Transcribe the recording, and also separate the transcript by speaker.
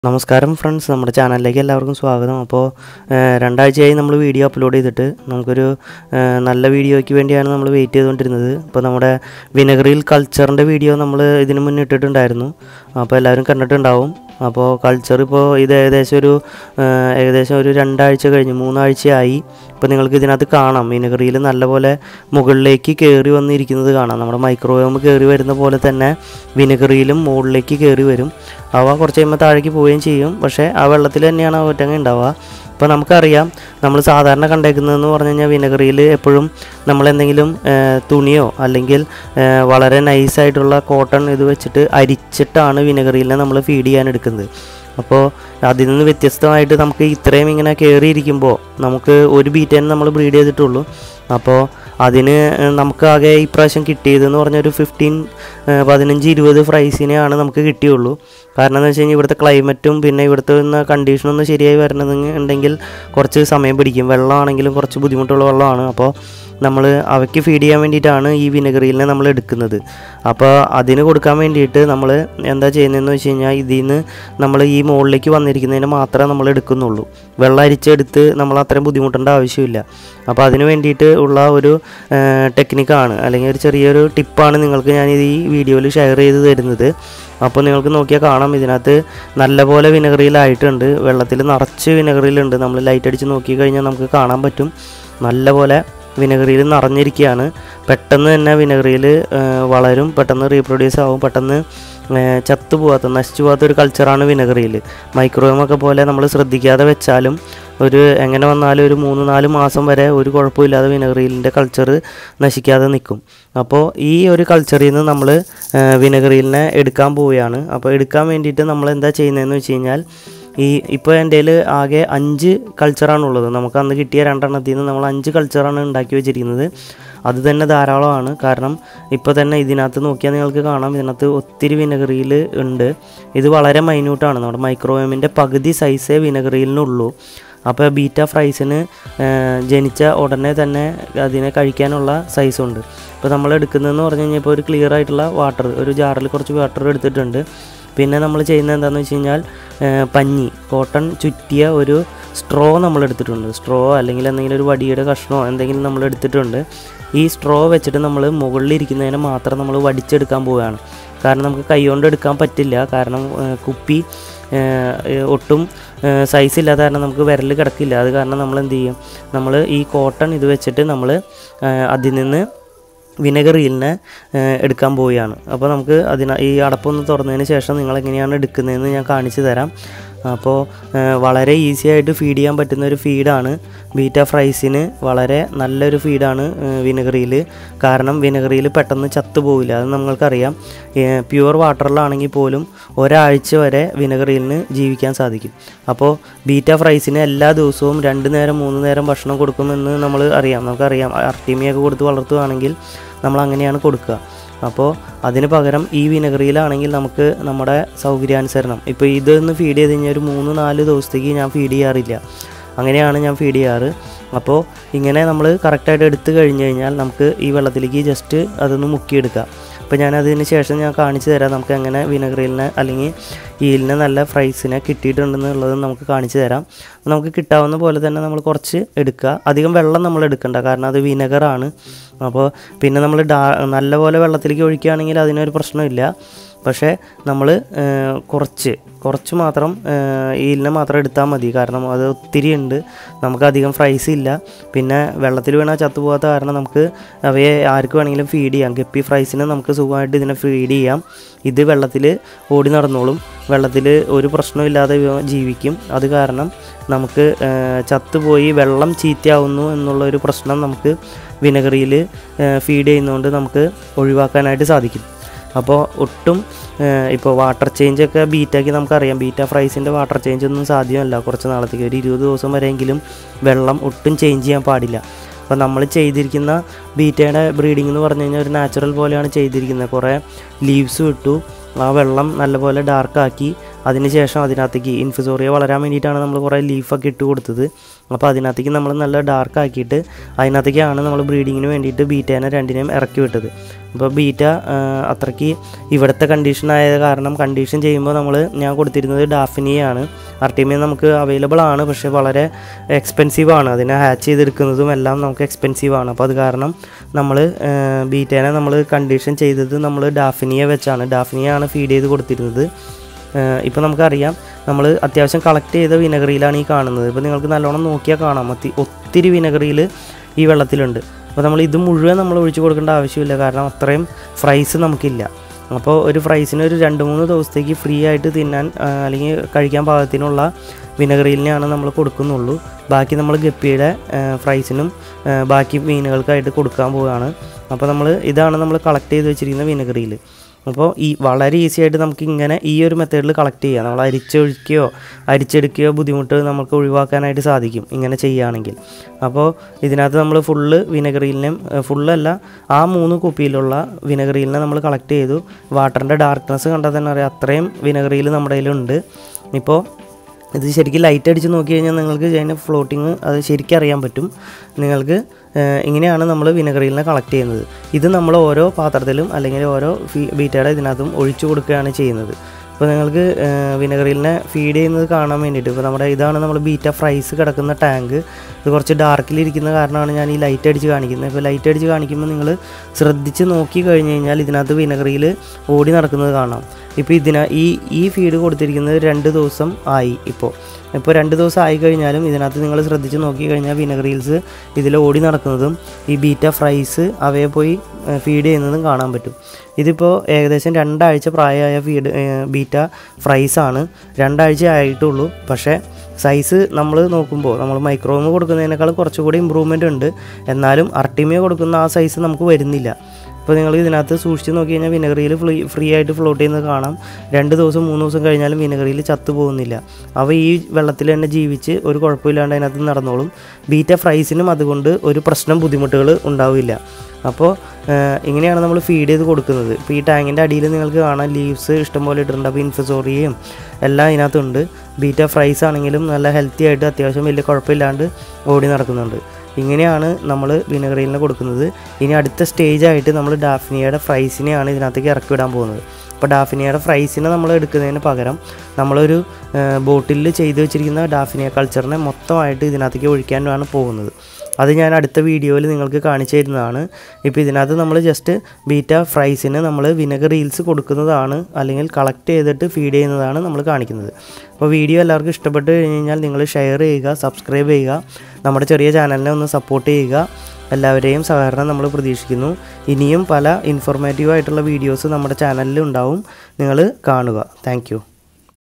Speaker 1: നമസ്കാരം ഫ്രണ്ട്സ് നമ്മുടെ ചാനലിലേക്ക് എല്ലാവർക്കും സ്വാഗതം അപ്പോൾ ഏഹ്, രണ്ടാഴ്ചയായി നമ്മൾ വീഡിയോ അപ്ലോഡ് ചെയ്തിട്ട് നമുക്കൊരു ഏഹ്, നല്ല വീഡിയോയ്ക്ക് വേണ്ടിയാണ് നമ്മൾ വെയിറ്റ് ചെയ്തുകൊണ്ടിരുന്നത് അപ്പോൾ നമ്മുടെ വിനഗറിൽ കൾച്ചറിൻ്റെ വീഡിയോ നമ്മൾ ഇതിന് മുന്നേ ഇട്ടിട്ടുണ്ടായിരുന്നു അപ്പോൾ എല്ലാവരും കണ്ടിട്ടുണ്ടാവും അപ്പോൾ കൾച്ചർ ഇപ്പോൾ ഇത് ഏകദേശം ഒരു ഏഹ്, ഏകദേശം ഒരു രണ്ടാഴ്ച കഴിഞ്ഞ് മൂന്നാഴ്ചയായി ഇപ്പോൾ നിങ്ങൾക്ക് ഇതിനകത്ത് കാണാം വിനഗറിയിൽ നല്ലപോലെ മുകളിലേക്ക് കയറി വന്നിരിക്കുന്നത് കാണാം നമ്മുടെ മൈക്രോവേവ് കയറി വരുന്ന പോലെ തന്നെ വിനഗറിയിലും മുകളിലേക്ക് കയറി വരും അവ കുറച്ച് കഴിയുമ്പോൾ താഴേക്ക് പോവുകയും ചെയ്യും പക്ഷേ ആ വെള്ളത്തിൽ തന്നെയാണ് ആ ഒറ്റങ്ങ ഉണ്ടാവുക അപ്പോൾ നമുക്കറിയാം നമ്മൾ സാധാരണ കണ്ടേക്കുന്നതെന്ന് പറഞ്ഞു കഴിഞ്ഞാൽ വിനഗറിയിൽ എപ്പോഴും നമ്മൾ എന്തെങ്കിലും ഏഹ്, തുണിയോ അല്ലെങ്കിൽ ഏഹ്, വളരെ നൈസായിട്ടുള്ള കോട്ടൺ ഇത് വെച്ചിട്ട് അരിച്ചിട്ടാണ് വിനഗറിയിലെ നമ്മൾ ഫീഡ് ചെയ്യാൻ എടുക്കുന്നത് അപ്പോൾ അതിൽ നിന്ന് വ്യത്യസ്തമായിട്ട് നമുക്ക് ഇത്രയും ഇങ്ങനെ കയറിയിരിക്കുമ്പോൾ നമുക്ക് ഒരു ബീറ്റേനെ നമ്മൾ ബ്രീഡ് ചെയ്തിട്ടുള്ളൂ അപ്പോൾ അതിന് നമുക്ക് ആകെ ഇപ്രാവശ്യം കിട്ടിയതെന്ന് പറഞ്ഞാൽ ഒരു ഫിഫ്റ്റീൻ പതിനഞ്ച് ഇരുപത് ഫ്രൈസിനെയാണ് നമുക്ക് കിട്ടിയുള്ളൂ കാരണം എന്ന് വെച്ച് കഴിഞ്ഞാൽ ഇവിടുത്തെ ക്ലൈമറ്റും പിന്നെ ഇവിടുത്തെ ഒന്ന് കണ്ടീഷനൊന്നും ശരിയായി വരണമെന്നുണ്ടെങ്കിൽ കുറച്ച് സമയം പിടിക്കും വെള്ളമാണെങ്കിലും കുറച്ച് ബുദ്ധിമുട്ടുള്ള വെള്ളമാണ് അപ്പോൾ നമ്മൾ അവയ്ക്ക് ഫീഡ് ചെയ്യാൻ വേണ്ടിയിട്ടാണ് ഈ വിനെഗറിയിലിനെ നമ്മൾ എടുക്കുന്നത് അപ്പോൾ അതിന് കൊടുക്കാൻ വേണ്ടിയിട്ട് നമ്മൾ എന്താ ചെയ്യുന്നതെന്ന് വെച്ച് കഴിഞ്ഞാൽ ഇതിൽ നിന്ന് നമ്മൾ ഈ മുകളിലേക്ക് വന്നിരിക്കുന്നതിന് മാത്രമേ നമ്മൾ എടുക്കുന്നുള്ളൂ വെള്ളം അരിച്ചെടുത്ത് നമ്മൾ അത്രയും ബുദ്ധിമുട്ടേണ്ട ആവശ്യമില്ല അപ്പോൾ അതിന് വേണ്ടിയിട്ട് ഉള്ള ഒരു ടെക്നിക്കാണ് അല്ലെങ്കിൽ ഒരു ചെറിയൊരു ടിപ്പാണ് നിങ്ങൾക്ക് ഞാൻ ഈ വീഡിയോയിൽ ഷെയർ ചെയ്ത് തരുന്നത് അപ്പോൾ നിങ്ങൾക്ക് നോക്കിയാൽ കാണാം ഇതിനകത്ത് നല്ലപോലെ വിനഗറിയിലായിട്ടുണ്ട് വെള്ളത്തിൽ നിറച്ച് വിനഗറിയിലുണ്ട് നമ്മൾ ലൈറ്റ് അടിച്ച് നോക്കി കഴിഞ്ഞാൽ നമുക്ക് കാണാൻ പറ്റും നല്ലപോലെ വിനഗറിയിൽ നിറഞ്ഞിരിക്കുകയാണ് പെട്ടെന്ന് തന്നെ വിനഗറിയിൽ വളരും പെട്ടെന്ന് റീപ്രൊഡ്യൂസ് ആവും പെട്ടെന്ന് ഏഹ്, ചത്തു പോകാത്ത നശിച്ചു പോകാത്ത ഒരു കൾച്ചറാണ് വിനഗറിയിൽ മൈക്രോവേമൊക്കെ പോലെ നമ്മൾ ശ്രദ്ധിക്കാതെ വെച്ചാലും ഒരു എങ്ങനെ വന്നാലും ഒരു മൂന്ന് നാല് മാസം വരെ ഒരു കുഴപ്പമില്ലാതെ വിനഗറിയിലിൻ്റെ കൾച്ചർ നശിക്കാതെ നിൽക്കും അപ്പോൾ ഈ ഒരു കൾച്ചറിൽ നിന്ന് നമ്മൾ വിനഗറിയിലിനെ എടുക്കാൻ പോവുകയാണ് അപ്പോൾ എടുക്കാൻ വേണ്ടിയിട്ട് നമ്മൾ എന്താ ചെയ്യുന്നതെന്ന് വെച്ച് കഴിഞ്ഞാൽ ഈ ഇപ്പോൾ എൻ്റെ കയ്യിൽ ആകെ അഞ്ച് കൾച്ചറാണുള്ളത് നമുക്ക് അന്ന് കിട്ടിയ രണ്ടെണ്ണത്തിൽ നിന്ന് നമ്മൾ അഞ്ച് കൾച്ചറാണ് ഉണ്ടാക്കി വെച്ചിരിക്കുന്നത് അത് തന്നെ ധാരാളമാണ് കാരണം ഇപ്പോൾ തന്നെ ഇതിനകത്ത് നോക്കിയാൽ നിങ്ങൾക്ക് കാണാം ഇതിനകത്ത് ഒത്തിരി വിനഗറിയിൽ ഉണ്ട് ഇത് വളരെ മൈന്യൂട്ടാണ് നമ്മുടെ മൈക്രോവേമിൻ്റെ പകുതി സൈസേ വിനഗറിയിലിനുള്ളൂ അപ്പോൾ ബീറ്റ ഫ്രൈസിന് ജനിച്ച ഉടനെ തന്നെ അതിനെ കഴിക്കാനുള്ള സൈസുണ്ട് ഇപ്പോൾ നമ്മൾ എടുക്കുന്നതെന്ന് പറഞ്ഞു കഴിഞ്ഞാൽ ഇപ്പോൾ ഒരു ക്ലിയർ ആയിട്ടുള്ള വാട്ടർ ഒരു ജാറിൽ കുറച്ച് വാട്ടർ എടുത്തിട്ടുണ്ട് പിന്നെ നമ്മൾ ചെയ്യുന്നത് എന്താണെന്ന് വെച്ച് കഴിഞ്ഞാൽ ഏഹ്, പഞ്ഞി കോട്ടൺ ചുറ്റിയ ഒരു സ്ട്രോ നമ്മൾ എടുത്തിട്ടുണ്ട് സ്ട്രോ അല്ലെങ്കിൽ എന്തെങ്കിലും ഒരു വടിയുടെ കഷ്ണമോ എന്തെങ്കിലും നമ്മൾ എടുത്തിട്ടുണ്ട് ഈ സ്ട്രോ വെച്ചിട്ട് നമ്മൾ മുകളിലിരിക്കുന്നതിനെ മാത്രം നമ്മൾ വടിച്ചെടുക്കാൻ പോവുകയാണ് കാരണം നമുക്ക് കൈകൊണ്ട് എടുക്കാൻ പറ്റില്ല കാരണം ഏഹ്, കുപ്പി ഏഹ്, ഒട്ടും സൈസ് ഇല്ലാത്ത കാരണം നമുക്ക് വിരൽ കിടക്കില്ല അത് കാരണം നമ്മൾ എന്ത് ചെയ്യും നമ്മൾ ഈ കോട്ടൺ ഇത് വെച്ചിട്ട് നമ്മൾ അതിൽ നിന്ന് വിനെഗറിയിലിനെ എടുക്കാൻ പോവുകയാണ് അപ്പോൾ നമുക്ക് അതിന ഈ അടപ്പൊന്ന് തുറന്നതിന് ശേഷം നിങ്ങൾ എങ്ങനെയാണ് എടുക്കുന്നതെന്ന് ഞാൻ കാണിച്ചു തരാം അപ്പോൾ ഏഹ്, വളരെ ഈസി ആയിട്ട് ഫീഡ് ചെയ്യാൻ പറ്റുന്ന ഒരു ഫീഡാണ് ബീറ്റ ഫ്രൈസിന് വളരെ നല്ലൊരു ഫീഡാണ് വിനെഗറിയിൽ കാരണം വിനെഗറിയിൽ പെട്ടെന്ന് ചത്തുപോകില്ല അത് നമ്മൾക്കറിയാം പ്യുവർ വാട്ടറിലാണെങ്കിൽ പോലും ഒരാഴ്ച വരെ വിനെഗറിയിലിന് ജീവിക്കാൻ സാധിക്കും അപ്പോൾ ബീറ്റ ഫ്രൈസിന് എല്ലാ ദിവസവും രണ്ട് നേരം മൂന്ന് നേരം ഭക്ഷണം കൊടുക്കുമെന്ന് നമ്മൾ അറിയാം നമുക്കറിയാം അർട്ടിമിയൊക്കെ കൊടുത്ത് വളർത്തുകയാണെങ്കിൽ നമ്മൾ അങ്ങനെയാണ് കൊടുക്കുക അപ്പോൾ അതിന് പകരം ഈ വിനെഗറിയിലാണെങ്കിൽ നമുക്ക് നമ്മുടെ സൗകര്യാനുസരണം ഇപ്പോൾ ഇതൊന്ന് ഫീഡ് ചെയ്ത് കഴിഞ്ഞാൽ ഒരു മൂന്ന് നാല് ദിവസത്തേക്ക് ഞാൻ ഫീഡ് ചെയ്യാറില്ല അങ്ങനെയാണ് ഞാൻ ഫീഡ് ചെയ്യാറ് അപ്പോൾ ഇങ്ങനെ നമ്മൾ കറക്റ്റായിട്ട് എടുത്തു കഴിഞ്ഞ് കഴിഞ്ഞാൽ നമുക്ക് ഈ വെള്ളത്തിലേക്ക് ജസ്റ്റ് അതൊന്ന് മുക്കിയെടുക്കാം അപ്പോൾ ഞാൻ അതിന് ശേഷം ഞാൻ കാണിച്ചു തരാം നമുക്ക് എങ്ങനെ വിനെഗറിലിനെ അല്ലെങ്കിൽ ഈലിനെ നല്ല ഫ്രൈസിനെ കിട്ടിയിട്ടുണ്ടെന്നുള്ളത് നമുക്ക് കാണിച്ചു തരാം നമുക്ക് കിട്ടാവുന്ന പോലെ തന്നെ നമ്മൾ കുറച്ച് എടുക്കുക അധികം വെള്ളം നമ്മൾ എടുക്കണ്ട കാരണം അത് വിനെഗറാണ് അപ്പോൾ പിന്നെ നമ്മൾ ഡാ നല്ലപോലെ വെള്ളത്തിലേക്ക് ഒഴിക്കുകയാണെങ്കിൽ അതിനൊരു പ്രശ്നമില്ല പക്ഷേ നമ്മൾ കുറച്ച് കുറച്ച് മാത്രം ഈലിനെ മാത്രം എടുത്താൽ മതി കാരണം അത് ഒത്തിരി ഉണ്ട് നമുക്ക് അധികം ഫ്രൈസ് ഇല്ല പിന്നെ വെള്ളത്തിൽ വീണാൽ ചത്തുപോകാത്ത കാരണം നമുക്ക് അവയെ ആർക്ക് വേണമെങ്കിലും ഫീഡ് ചെയ്യാം ഗപ്പി ഫ്രൈസിന് നമുക്ക് സുഖമായിട്ട് ഇതിനെ ഫീഡ് ചെയ്യാം ഇത് വെള്ളത്തിൽ ഓടി നടന്നോളും വെള്ളത്തിൽ ഒരു പ്രശ്നമില്ലാതെ ഇവ ജീവിക്കും അത് കാരണം നമുക്ക് ഏഹ്, ചത്തുപോയി വെള്ളം ചീത്തയാവുന്നു എന്നുള്ള ഒരു പ്രശ്നം നമുക്ക് വിനെഗറിയിൽ ഫീഡ് ചെയ്യുന്നതുകൊണ്ട് നമുക്ക് ഒഴിവാക്കാനായിട്ട് സാധിക്കും അപ്പോൾ ഒട്ടും ഇപ്പോൾ വാട്ടർ ചേഞ്ച് ഒക്കെ ബീറ്റാക്കി നമുക്കറിയാം ബീറ്റ ഫ്രൈസിൻ്റെ വാട്ടർ ചേഞ്ച് ഒന്നും സാധ്യമല്ല കുറച്ച് നാളത്തേക്ക് ഒരു ഇരുപത് ദിവസം വരെയെങ്കിലും വെള്ളം ഒട്ടും ചേഞ്ച് ചെയ്യാൻ പാടില്ല അപ്പോൾ നമ്മൾ ചെയ്തിരിക്കുന്ന ബീറ്റയുടെ ബ്രീഡിംഗ് എന്ന് പറഞ്ഞു കഴിഞ്ഞാൽ ഒരു നാച്ചുറൽ പോലെയാണ് ചെയ്തിരിക്കുന്നത് കുറേ ലീവ്സ് വിട്ടു ആ വെള്ളം നല്ലപോലെ ഡാർക്കാക്കി അതിനുശേഷം അതിനകത്തേക്ക് ഇൻഫിസോറിയ വളരാൻ വേണ്ടിയിട്ടാണ് നമ്മൾ കുറേ ലീഫൊക്കെ ഇട്ട് കൊടുത്തത് അപ്പോൾ അതിനകത്തേക്ക് നമ്മൾ നല്ല ഡാർക്ക് ആക്കിയിട്ട് അതിനകത്തേക്കാണ് നമ്മൾ ബ്രീഡിങ്ങിന് വേണ്ടിയിട്ട് ബീറ്റേനെ രണ്ടിനെയും ഇറക്കി വിട്ടത് അപ്പോൾ ബീറ്റ ആ, അത്രയ്ക്ക് ഇവിടുത്തെ കണ്ടീഷൻ ആയത് കാരണം കണ്ടീഷൻ ചെയ്യുമ്പോൾ നമ്മൾ ഞാൻ കൊടുത്തിരുന്നത് ഡാഫിനിയാണ് ആർട്ടിമിയ നമുക്ക് അവൈലബിൾ ആണ് പക്ഷേ വളരെ എക്സ്പെൻസീവ് ആണ് അതിനെ ഹാച്ച് ചെയ്തെടുക്കുന്നതും എല്ലാം നമുക്ക് എക്സ്പെൻസീവ് ആണ് അപ്പോൾ അത് കാരണം നമ്മൾ ബീറ്റേനെ നമ്മൾ കണ്ടീഷൻ ചെയ്തത് നമ്മൾ ഡാഫിനിയ വെച്ചാണ് ഡാഫിനിയാണ് ഫീഡ് ചെയ്ത് കൊടുത്തിരുന്നത് ഇപ്പോൾ നമുക്കറിയാം നമ്മൾ അത്യാവശ്യം കളക്ട് ചെയ്ത വിനഗറിയിലാണ് ഈ കാണുന്നത് ഇപ്പോൾ നിങ്ങൾക്ക് നല്ലോണം നോക്കിയാൽ കാണാം ഒത്തി- ഒത്തിരി വിനഗറിയിൽ ഈ വെള്ളത്തിലുണ്ട് അപ്പോൾ നമ്മൾ ഇത് മുഴുവൻ നമ്മൾ ഒഴിച്ചു കൊടുക്കേണ്ട ആവശ്യമില്ല കാരണം അത്രയും ഫ്രൈസ് നമുക്കില്ല അപ്പോൾ ഒരു ഫ്രൈസിന് ഒരു രണ്ട് മൂന്ന് ദിവസത്തേക്ക് ഫ്രീ ആയിട്ട് തിന്നാൻ ആ, അല്ലെങ്കിൽ കഴിക്കാൻ പാകത്തിനുള്ള വിനഗറിയിലാണ് നമ്മൾ കൊടുക്കുന്നുള്ളൂ ബാക്കി നമ്മൾ ഗപ്പിയുടെ ആ, ഫ്രൈസിനും ആ, ബാക്കി മീനുകൾക്കായിട്ട് കൊടുക്കാൻ പോവുകയാണ് അപ്പോൾ നമ്മൾ ഇതാണ് നമ്മൾ കളക്ട് ചെയ്ത് വെച്ചിരിക്കുന്ന വിനഗറിയിൽ അപ്പോൾ ഈ വളരെ ഈസി ആയിട്ട് നമുക്ക് ഇങ്ങനെ ഈ ഒരു മെത്തേഡിൽ കളക്ട് ചെയ്യാം നമ്മൾ അരിച്ചൊഴിക്കുകയോ അരിച്ചെടുക്കുകയോ ബുദ്ധിമുട്ട് നമുക്ക് ഒഴിവാക്കാനായിട്ട് സാധിക്കും ഇങ്ങനെ ചെയ്യുകയാണെങ്കിൽ അപ്പോൾ ഇതിനകത്ത് നമ്മൾ ഫുള്ള് വിനഗറിയിലിനും ഫുള്ളല്ല ആ മൂന്ന് കുപ്പിയിലുള്ള വിനഗറിയിലിനെ നമ്മൾ കളക്ട് ചെയ്തു വാട്ടറിൻ്റെ ഡാർക്ക്നെസ് കണ്ടാൽ തന്നെ അറിയാം അത്രയും വിനഗറിയിൽ നമ്മുടെ കയ്യിലുണ്ട് ഇപ്പോൾ ഇത് ശരിക്കും ലൈറ്റ് അടിച്ച് നോക്കി കഴിഞ്ഞാൽ നിങ്ങൾക്ക് അതിൻ്റെ ഫ്ലോട്ടിങ് അത് ശരിക്കും അറിയാൻ പറ്റും നിങ്ങൾക്ക് ഏഹ്, ഇങ്ങനെയാണ് നമ്മൾ വിനഗറിലിനെ കളക്ട് ചെയ്യുന്നത് ഇത് നമ്മൾ ഓരോ പാത്രത്തിലും അല്ലെങ്കിൽ ഓരോ ഫീ ബീറ്റയുടെ ഇതിനകത്തും ഒഴിച്ചു കൊടുക്കുകയാണ് ചെയ്യുന്നത് ഇപ്പോൾ നിങ്ങൾക്ക് വിനഗറിലിനെ ഫീഡ് ചെയ്യുന്നത് കാണാൻ വേണ്ടിയിട്ട് ഇപ്പോൾ നമ്മുടെ ഇതാണ് നമ്മൾ ബീറ്റ ഫ്രൈസ് കിടക്കുന്ന ടാങ്ക് ഇത് കുറച്ച് ഡാർക്കിലിരിക്കുന്ന കാരണമാണ് ഞാൻ ഈ ലൈറ്റ് അടിച്ച് കാണിക്കുന്നത് ഇപ്പോൾ ലൈറ്റ് അടിച്ച് കാണിക്കുമ്പോൾ നിങ്ങൾ ശ്രദ്ധിച്ച് നോക്കി കഴിഞ്ഞ് കഴിഞ്ഞാൽ ഇതിനകത്ത് വിനഗറിയിൽ ഓടി നടക്കുന്നത് കാണാം ഇപ്പോൾ ഇതിന ഈ ഈ ഫീഡ് കൊടുത്തിരിക്കുന്നത് രണ്ട് ദിവസം ആയി ഇപ്പോൾ ഇപ്പോൾ രണ്ട് ദിവസം ആയി കഴിഞ്ഞാലും ഇതിനകത്ത് നിങ്ങൾ ശ്രദ്ധിച്ച് നോക്കി കഴിഞ്ഞാൽ വിനഗറീൽസ് ഇതിൽ ഓടി നടക്കുന്നതും ഈ ബീറ്റ ഫ്രൈസ് അവയെ പോയി ഫീഡ് ചെയ്യുന്നതും കാണാൻ പറ്റും ഇതിപ്പോൾ ഏകദേശം രണ്ടാഴ്ച പ്രായമായ ഫീഡ് ബീറ്റ ഫ്രൈസ് ആണ് രണ്ടാഴ്ച ആയിട്ടുള്ളൂ പക്ഷേ സൈസ് നമ്മൾ നോക്കുമ്പോൾ നമ്മൾ മൈക്രോമ് കൊടുക്കുന്നതിനേക്കാൾ കുറച്ചുകൂടി ഇമ്പ്രൂവ്മെൻ്റ് ഉണ്ട് എന്നാലും അർട്ടിമിയ കൊടുക്കുന്ന ആ സൈസ് നമുക്ക് വരുന്നില്ല ഇപ്പോൾ നിങ്ങൾ ഇതിനകത്ത് സൂക്ഷിച്ച് നോക്കി കഴിഞ്ഞാൽ വിനഗറിയിൽ ഫ്രീ ഫ്രീ ആയിട്ട് ഫ്ലോട്ട് ചെയ്യുന്നത് കാണാം രണ്ട് ദിവസം മൂന്ന് ദിവസം കഴിഞ്ഞാലും വിനഗറിയിൽ ചത്തു പോകുന്നില്ല അവ ഈ വെള്ളത്തിൽ തന്നെ ജീവിച്ച് ഒരു കുഴപ്പമില്ലാണ്ട് അതിനകത്ത് നടന്നോളും ബീറ്റ ഫ്രൈസിനും അതുകൊണ്ട് ഒരു പ്രശ്നം ബുദ്ധിമുട്ടുകൾ ഉണ്ടാവില്ല അപ്പോൾ ഏഹ്, ഇങ്ങനെയാണ് നമ്മൾ ഫീഡ് ചെയ്ത് കൊടുക്കുന്നത് ഇപ്പോൾ ഈ ടാങ്കിൻ്റെ അടിയിൽ നിങ്ങൾക്ക് കാണാം ലീവ്സ് ഇഷ്ടംപോലെ ഇട്ടിട്ടുണ്ട് അപ്പോൾ ഇൻഫസോറിയയും എല്ലാം ഇതിനകത്തുണ്ട് ബീറ്റ ഫ്രൈസ് ആണെങ്കിലും നല്ല ഹെൽത്തി ആയിട്ട് അത്യാവശ്യം വലിയ കുഴപ്പമില്ലാണ്ട് ഓടി നടക്കുന്നുണ്ട് ഇങ്ങനെയാണ് നമ്മൾ വിനഗറിലിന് കൊടുക്കുന്നത് ഇനി അടുത്ത സ്റ്റേജ് ആയിട്ട് നമ്മൾ ഡാഫ്നിയയുടെ ഫ്രൈസിനെയാണ് ഇതിനകത്തേക്ക് ഇറക്കി വിടാൻ പോകുന്നത് അപ്പോൾ ഡാഫിനിയയുടെ ഫ്രൈസിനെ നമ്മൾ എടുക്കുന്നതിന് പകരം നമ്മളൊരു ബോട്ടിലിൽ ചെയ്ത് വെച്ചിരിക്കുന്ന ഡാഫിനിയ കൾച്ചറിനെ മൊത്തമായിട്ട് ഇതിനകത്തേക്ക് ഒഴിക്കാനാണ് പോകുന്നത് അത് ഞാൻ അടുത്ത വീഡിയോയിൽ നിങ്ങൾക്ക് കാണിച്ചു തരുന്നതാണ് ഇപ്പോൾ ഇതിനകത്ത് നമ്മൾ ജസ്റ്റ് ബീറ്റ ഫ്രൈസിന് നമ്മൾ വിനെഗർ റീൽസ് കൊടുക്കുന്നതാണ് അല്ലെങ്കിൽ കളക്ട് ചെയ്തിട്ട് ഫീഡ് ചെയ്യുന്നതാണ് നമ്മൾ കാണിക്കുന്നത് അപ്പോൾ വീഡിയോ എല്ലാവർക്കും ഇഷ്ടപ്പെട്ട് കഴിഞ്ഞ് കഴിഞ്ഞാൽ നിങ്ങൾ ഷെയർ ചെയ്യുക സബ്സ്ക്രൈബ് ചെയ്യുക നമ്മുടെ ചെറിയ ചാനലിനെ ഒന്ന് സപ്പോർട്ട് ചെയ്യുക എല്ലാവരെയും സഹകരണം നമ്മൾ പ്രതീക്ഷിക്കുന്നു ഇനിയും പല ഇൻഫോർമേറ്റീവ് ആയിട്ടുള്ള വീഡിയോസ് നമ്മുടെ ചാനലിൽ ഉണ്ടാവും നിങ്ങൾ കാണുക താങ്ക്